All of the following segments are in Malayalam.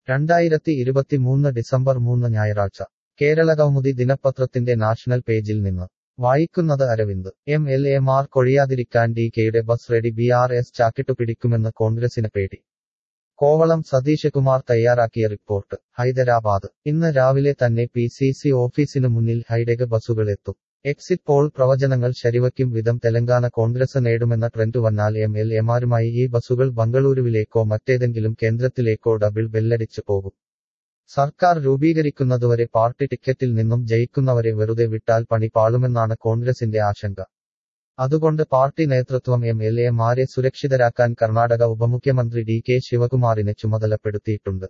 രണ്ടായിരത്തി ഇരുപത്തിമൂന്ന് ഡിസംബർ മൂന്ന് ഞായറാഴ്ച കേരളകൗമുദി ദിനപത്രത്തിന്റെ നാഷണൽ പേജിൽ നിന്ന് വായിക്കുന്നത് അരവിന്ദ് എം എൽ എമാർ കൊഴിയാതിരിക്കാൻ ഡി കെയുടെ bus ready B R S ചാക്കിട്ടു പിടിക്കുമെന്ന് കോൺഗ്രസിന് പേടി കോവളം സതീഷ് കുമാർ തയ്യാറാക്കിയ റിപ്പോർട്ട് ഹൈദരാബാദ് ഇന്ന് രാവിലെ തന്നെ പി സി സി ഓഫീസിനു മുന്നിൽ ഹൈടെക് ബസുകൾ എത്തും എക്സിറ്റ് പോൾ പ്രവചനങ്ങൾ ശരിവയ്ക്കും വിധം തെലങ്കാന കോൺഗ്രസ് നേടുമെന്ന ട്രെൻഡ് വന്നാൽ എം എൽ എമാരുമായി ഈ ബസുകൾ ബംഗളൂരുവിലേക്കോ മറ്റേതെങ്കിലും കേന്ദ്രത്തിലേക്കോ ഡബിൾ ബെല്ലടിച്ച് പോകും സർക്കാർ രൂപീകരിക്കുന്നതുവരെ പാർട്ടി ടിക്കറ്റിൽ നിന്നും ജയിക്കുന്നവരെ വെറുതെ വിട്ടാൽ പണി പാളുമെന്നാണ് കോൺഗ്രസിന്റെ ആശങ്ക അതുകൊണ്ട് പാർട്ടി നേതൃത്വം എം എൽ എമാരെ സുരക്ഷിതരാക്കാൻ കർണാടക ഉപമുഖ്യമന്ത്രി ഡി കെ ശിവകുമാറിനെ ചുമതലപ്പെടുത്തിയിട്ടുണ്ട്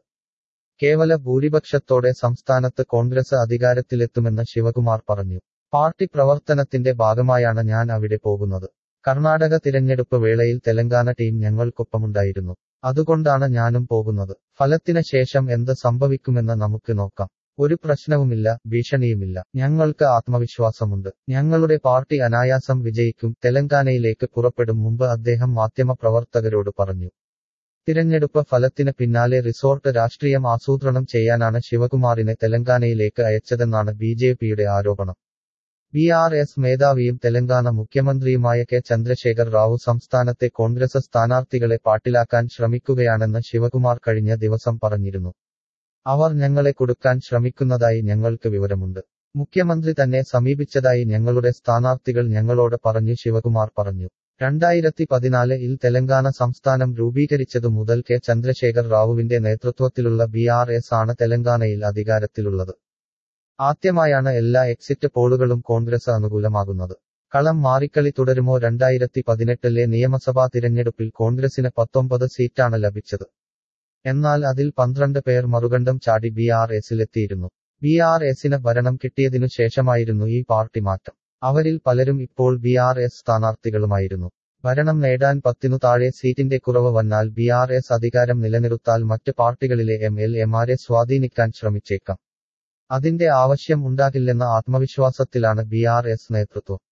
കേവല ഭൂരിപക്ഷത്തോടെ സംസ്ഥാനത്ത് കോൺഗ്രസ് അധികാരത്തിലെത്തുമെന്ന് ശിവകുമാർ പറഞ്ഞു പാർട്ടി പ്രവർത്തനത്തിന്റെ ഭാഗമായാണ് ഞാൻ അവിടെ പോകുന്നത് കർണാടക തിരഞ്ഞെടുപ്പ് വേളയിൽ തെലങ്കാന ടീം ഞങ്ങൾക്കൊപ്പമുണ്ടായിരുന്നു അതുകൊണ്ടാണ് ഞാനും പോകുന്നത് ഫലത്തിന് ശേഷം എന്ത് സംഭവിക്കുമെന്ന് നമുക്ക് നോക്കാം ഒരു പ്രശ്നവുമില്ല ഭീഷണിയുമില്ല ഞങ്ങൾക്ക് ആത്മവിശ്വാസമുണ്ട് ഞങ്ങളുടെ പാർട്ടി അനായാസം വിജയിക്കും തെലങ്കാനയിലേക്ക് പുറപ്പെടും മുമ്പ് അദ്ദേഹം മാധ്യമപ്രവർത്തകരോട് പറഞ്ഞു തിരഞ്ഞെടുപ്പ് ഫലത്തിന് പിന്നാലെ റിസോർട്ട് രാഷ്ട്രീയം ആസൂത്രണം ചെയ്യാനാണ് ശിവകുമാറിനെ തെലങ്കാനയിലേക്ക് അയച്ചതെന്നാണ് ബി ജെ പിയുടെ ആരോപണം ബി ആർ എസ് മേധാവിയും തെലങ്കാന മുഖ്യമന്ത്രിയുമായ കെ ചന്ദ്രശേഖർ റാവു സംസ്ഥാനത്തെ കോൺഗ്രസ് സ്ഥാനാർത്ഥികളെ പാട്ടിലാക്കാൻ ശ്രമിക്കുകയാണെന്ന് ശിവകുമാർ കഴിഞ്ഞ ദിവസം പറഞ്ഞിരുന്നു അവർ ഞങ്ങളെ കൊടുക്കാൻ ശ്രമിക്കുന്നതായി ഞങ്ങൾക്ക് വിവരമുണ്ട് മുഖ്യമന്ത്രി തന്നെ സമീപിച്ചതായി ഞങ്ങളുടെ സ്ഥാനാർത്ഥികൾ ഞങ്ങളോട് പറഞ്ഞു ശിവകുമാർ പറഞ്ഞു രണ്ടായിരത്തി പതിനാലിൽ തെലങ്കാന സംസ്ഥാനം രൂപീകരിച്ചതു മുതൽ കെ ചന്ദ്രശേഖർ റാവുവിന്റെ നേതൃത്വത്തിലുള്ള ബി ആർ എസ് ആണ് തെലങ്കാനയിൽ അധികാരത്തിലുള്ളത് ആദ്യമായാണ് എല്ലാ എക്സിറ്റ് പോളുകളും കോൺഗ്രസ് അനുകൂലമാകുന്നത് കളം മാറിക്കളി തുടരുമോ രണ്ടായിരത്തി പതിനെട്ടിലെ നിയമസഭാ തിരഞ്ഞെടുപ്പിൽ കോൺഗ്രസിന് പത്തൊമ്പത് സീറ്റാണ് ലഭിച്ചത് എന്നാൽ അതിൽ പന്ത്രണ്ട് പേർ മറുകണ്ഠം ചാടി ബി ആർ എസിലെത്തിയിരുന്നു ബി ആർ എസിന് ഭരണം കിട്ടിയതിനു ശേഷമായിരുന്നു ഈ പാർട്ടി മാറ്റം അവരിൽ പലരും ഇപ്പോൾ ബി ആർ എസ് സ്ഥാനാർത്ഥികളുമായിരുന്നു ഭരണം നേടാൻ പത്തിനു താഴെ സീറ്റിന്റെ കുറവ് വന്നാൽ ബി ആർ എസ് അധികാരം നിലനിർത്താൽ മറ്റ് പാർട്ടികളിലെ എം എൽ എമാരെ സ്വാധീനിക്കാൻ ശ്രമിച്ചേക്കാം അതിന്റെ ആവശ്യം ഉണ്ടാകില്ലെന്ന ആത്മവിശ്വാസത്തിലാണ് ബി ആർ എസ് നേതൃത്വം